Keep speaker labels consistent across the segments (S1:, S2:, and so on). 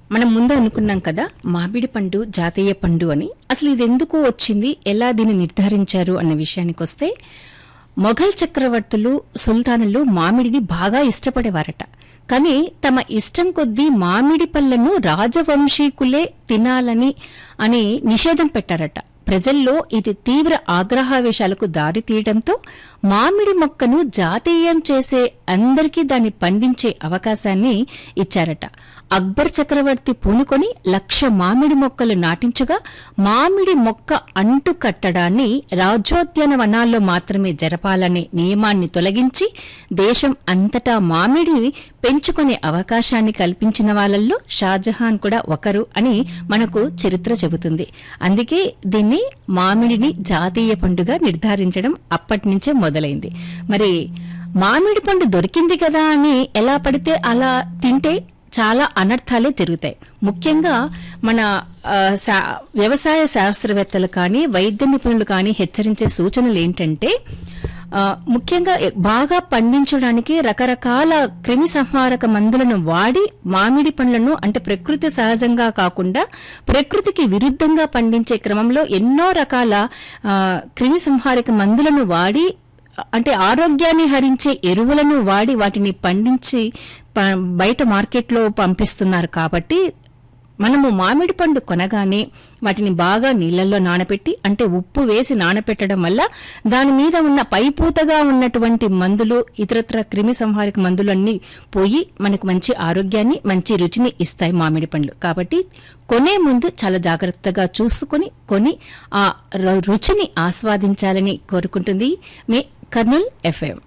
S1: మనం ముందు అనుకున్నాం కదా మామిడి పండు జాతీయ పండు అని అసలు ఇది ఎందుకు వచ్చింది ఎలా దీన్ని నిర్ధారించారు అన్న విషయానికి వస్తే మొఘల్ చక్రవర్తులు సుల్తానులు మామిడిని బాగా ఇష్టపడేవారట కానీ తమ ఇష్టం కొద్దీ మామిడి పళ్ళను రాజవంశీకులే తినాలని అని నిషేధం పెట్టారట ప్రజల్లో ఇది తీవ్ర ఆగ్రహావేశాలకు దారితీయడంతో మామిడి మొక్కను జాతీయం చేసే అందరికీ దాన్ని పండించే అవకాశాన్ని ఇచ్చారట అక్బర్ చక్రవర్తి పూనుకొని లక్ష మామిడి మొక్కలు నాటించగా మామిడి మొక్క అంటు కట్టడాన్ని రాజ్యోద్యాన వనాల్లో మాత్రమే జరపాలనే నియమాన్ని తొలగించి దేశం అంతటా మామిడి పెంచుకునే అవకాశాన్ని కల్పించిన వాళ్ళల్లో షాజహాన్ కూడా ఒకరు అని మనకు చరిత్ర చెబుతుంది అందుకే దీన్ని మామిడిని జాతీయ పండుగ నిర్ధారించడం అప్పటి నుంచే మొదలైంది మరి మామిడి పండు దొరికింది కదా అని ఎలా పడితే అలా తింటే చాలా అనర్థాలే జరుగుతాయి ముఖ్యంగా మన ఆ, శా- వ్యవసాయ శాస్త్రవేత్తలు కానీ వైద్య నిపుణులు కానీ హెచ్చరించే సూచనలు ఏంటంటే ఆ, ముఖ్యంగా ఎ- బాగా పండించడానికి రకరకాల క్రిమి సంహారక మందులను వాడి మామిడి పండ్లను అంటే ప్రకృతి సహజంగా కాకుండా ప్రకృతికి విరుద్ధంగా పండించే క్రమంలో ఎన్నో రకాల ఆ, క్రిమి సంహారక మందులను వాడి అంటే ఆరోగ్యాన్ని హరించే ఎరువులను వాడి వాటిని పండించి ప- బయట మార్కెట్లో పంపిస్తున్నారు కాబట్టి మనము మామిడి పండు కొనగానే వాటిని బాగా నీళ్ళల్లో నానబెట్టి అంటే ఉప్పు వేసి నానబెట్టడం వల్ల దాని మీద ఉన్న పైపూతగా ఉన్నటువంటి మందులు ఇతరత్ర క్రిమి సంహారక మందులు అన్నీ పోయి మనకు మంచి ఆరోగ్యాన్ని మంచి రుచిని ఇస్తాయి మామిడి పండ్లు కాబట్టి కొనే ముందు చాలా జాగ్రత్తగా చూసుకొని కొని ఆ రు- రుచిని ఆస్వాదించాలని కోరుకుంటుంది మీ కర్నూల్ ఎఫ్ఎం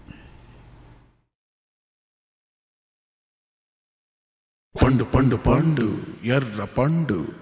S2: పండు పండు పండు ఎర్ర పండు